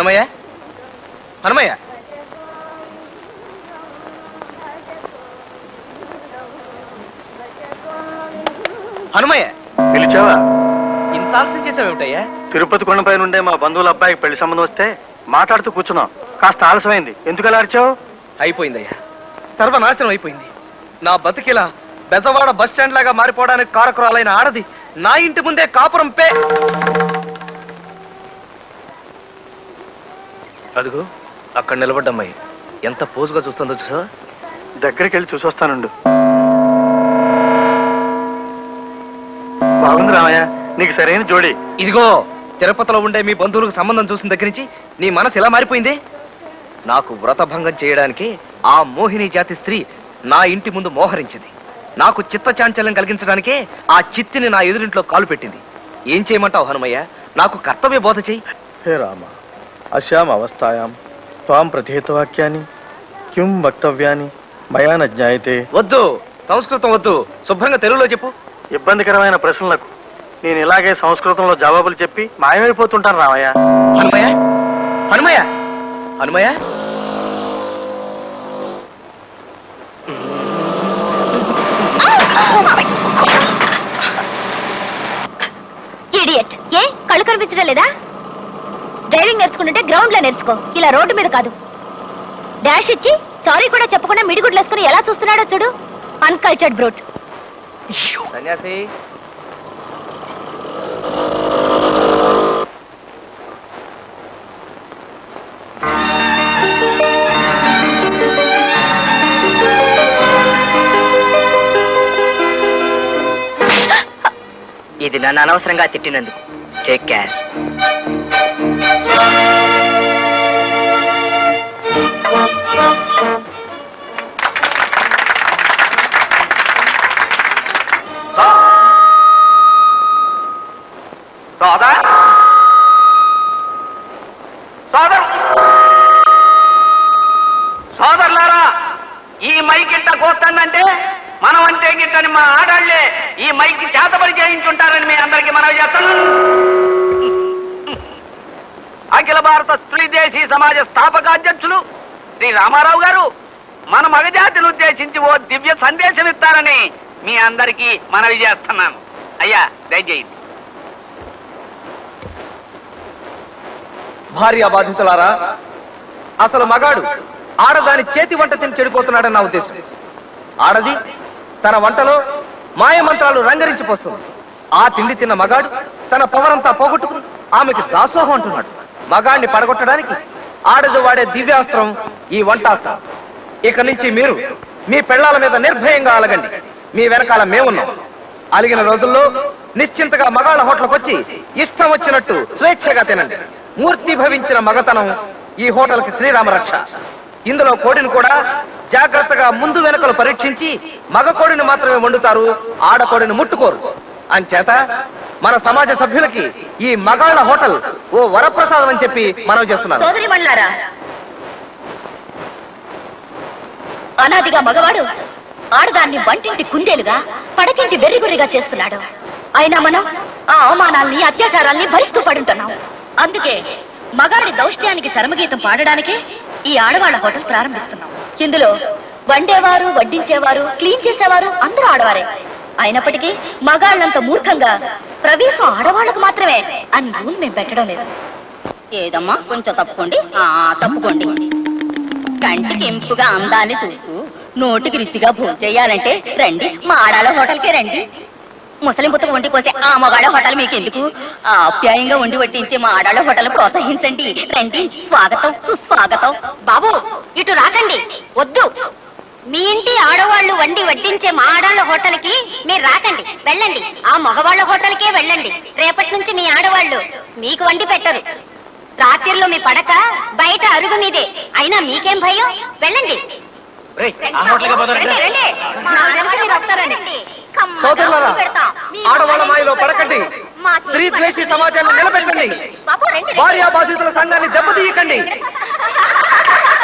హనుమయ్య హనుమయ్య హనుమయ్య పిలిచావా ఇంత ఆలస్యం చేసావేమిటయ్యా తిరుపతి కొండపై నుండే మా బంధువుల అబ్బాయికి పెళ్లి సంబంధం వస్తే మాట్లాడుతూ కూర్చున్నాం కాస్త ఆలస్యమైంది ఎందుకు అలా అరిచావు అయిపోయిందయ్యా సర్వనాశనం అయిపోయింది నా బతికిలా బెజవాడ బస్ స్టాండ్ లాగా మారిపోవడానికి కారకురాలైన ఆడది నా ఇంటి ముందే కాపురం పే అదిగో అక్కడ నిలబడ్డమ్మాయి ఎంత పోజుగా చూస్తుందో చూసా దగ్గరికి వెళ్ళి చూసొస్తానుండు బాగుంది రామయ్య నీకు సరైన జోడి ఇదిగో తిరుపతిలో ఉండే మీ బంధువులకు సంబంధం చూసిన దగ్గర నుంచి నీ మనసు ఎలా మారిపోయింది నాకు వ్రతభంగం చేయడానికి ఆ మోహిని జాతి స్త్రీ నా ఇంటి ముందు మోహరించింది నాకు చిత్త చాంచల్యం కలిగించడానికే ఆ చిత్తిని నా ఎదురింట్లో కాలు పెట్టింది ఏం చేయమంటావు హనుమయ్య నాకు కర్తవ్య బోధ చెయ్యి హే రామ అశ్యాం అవస్థాయాం త్వాం ప్రతిహితవాక్యాన్ని కిం వక్తవ్యాన్ని మయా న జ్ఞాయతే వద్దు సంస్కృతం వద్దు శుభ్రంగా తెలుగులో చెప్పు ఇబ్బందికరమైన ప్రశ్నలకు నేను ఇలాగే సంస్కృతంలో జవాబులు చెప్పి మాయమైపోతుంటాను రామయ్య హనుమయ్య హనుమయ్య హనుమయ్య ఇడియట్ ఏ కళ్ళు కనిపించడం లేదా డ్రైవింగ్ నేర్చుకుంటుంటే గ్రౌండ్ లో నేర్చుకో ఇలా రోడ్డు మీద కాదు డాష్ ఇచ్చి సారీ కూడా చెప్పకుండా మిడిగుడ్లు వేసుకుని ఎలా చూస్తున్నాడో చూడు అన్కల్చర్డ్ బ్రూట్ సన్యాసి ఇది నన్ను అనవసరంగా తిట్టినందుకు టేక్ కేర్ సోదర్ సోదర్ సోదరులారా ఈ మైక్ ఇంత కోస్తుందంటే మనం అంటే గిట్టని మా ఆడాళ్లే ఈ మైక్ చేతబడి చేయించుంటారని మీ అందరికీ మనవి చేస్తున్నాను అఖిల భారత స్త్రీ దేశీ సమాజ స్థాపకాధ్యక్షులు శ్రీ రామారావు గారు మన మగజాతిని ఉద్దేశించి ఓ దివ్య సందేశం ఇస్తారని మీ అందరికీ మనవి చేస్తున్నాను అయ్యా దయచేయండి భార్య బాధితులారా అసలు మగాడు ఆడదాని చేతి వంట తిని చెడిపోతున్నాడని నా ఉద్దేశం ఆడది తన వంటలో మాయ మంత్రాలు రంగరించి పోస్తుంది ఆ తిండి తిన్న మగాడు తన పవరంతా పోగొట్టుకుని ఆమెకి దాసోహం అంటున్నాడు మగాడిని పడగొట్టడానికి ఆడది వాడే దివ్యాస్త్రం ఈ వంటాస్త్రం ఇక నుంచి మీరు మీ పెళ్ళాల మీద నిర్భయంగా అలగండి మీ వెనకాల మేమున్నాం అలిగిన రోజుల్లో నిశ్చింతగా మగాళ్ళ హోటల్కి వచ్చి ఇష్టం వచ్చినట్టు స్వేచ్ఛగా తినండి మూర్తి భవించిన మగతనం ఈ హోటల్ కి శ్రీరామ రక్ష ఇందులో కోడిని కూడా జాగ్రత్తగా ముందు వెనకలు పరీక్షించి మగ కోడిని మాత్రమే వండుతారు ఆడ కోడిని ముట్టుకోరు అంచేత మన సమాజ సభ్యులకి ఈ మగాళ్ళ హోటల్ ఓ వరప్రసాదం అని చెప్పి మనవి చేస్తున్నారు సోదరి మళ్ళారా అనాదిగా మగవాడు ఆడదాన్ని వంటింటి కుందేలుగా పడకింటి వెర్రిగుర్రిగా చేస్తున్నాడు అయినా మనం ఆ అవమానాల్ని అత్యాచారాల్ని భరిస్తూ పడుంటున్నాం అందుకే మగాడి దౌష్ట్యానికి చరమగీతం పాడడానికే ఈ ఆడవాళ్ళ హోటల్ ప్రారంభిస్తున్నాం ఇందులో వండేవారు వడ్డించేవారు క్లీన్ చేసేవారు అందరూ ఆడవారే అయినప్పటికీ మగాళ్ళంత మూర్ఖంగా ప్రవేశం ఆడవాళ్ళకు మాత్రమే అని రూల్ మేము పెట్టడం లేదు ఏదమ్మా కొంచెం తప్పుకోండి ఆ తప్పుకోండి కంటికి ఎంపుగా అందాన్ని చూస్తూ నోటికి రుచిగా భోంచేయాలంటే రండి మా ఆడాల హోటల్కే రండి ముసలిం బుత్తకు వండి కోసే ఆ మగాళ్ళ హోటల్ మీకు ఎందుకు ఆ ఆప్యాయంగా వండి వడ్డించే మా ఆడాళ్ళ హోటల్ ప్రోత్సహించండి రండి స్వాగతం సుస్వాగతం బాబు ఇటు రాకండి వద్దు మీ ఇంటి ఆడవాళ్ళు వండి వడ్డించే మా ఆడవాళ్ళ హోటల్కి మీరు రాకండి వెళ్ళండి ఆ మగవాళ్ళ హోటల్కే వెళ్ళండి రేపటి నుంచి మీ ఆడవాళ్ళు మీకు వండి పెట్టరు రాత్రిలో మీ పడక బయట అరుగు మీదే అయినా మీకేం భయం వెళ్ళండి రండి, రండి. నాకు తెలుసు మీరు వస్తారని. కమ్మగా సోదరులారా వండి పెడతాం. మీ ఆడవాళ్ళ మాయలో పడకండి మా చేతి స్త్రీ ద్వేషి సమాజాన్ని నిలబెట్టండి బాబు రండి, రండి. భార్యా బాధితుల సంఘాన్ని దెబ్బతీయకండి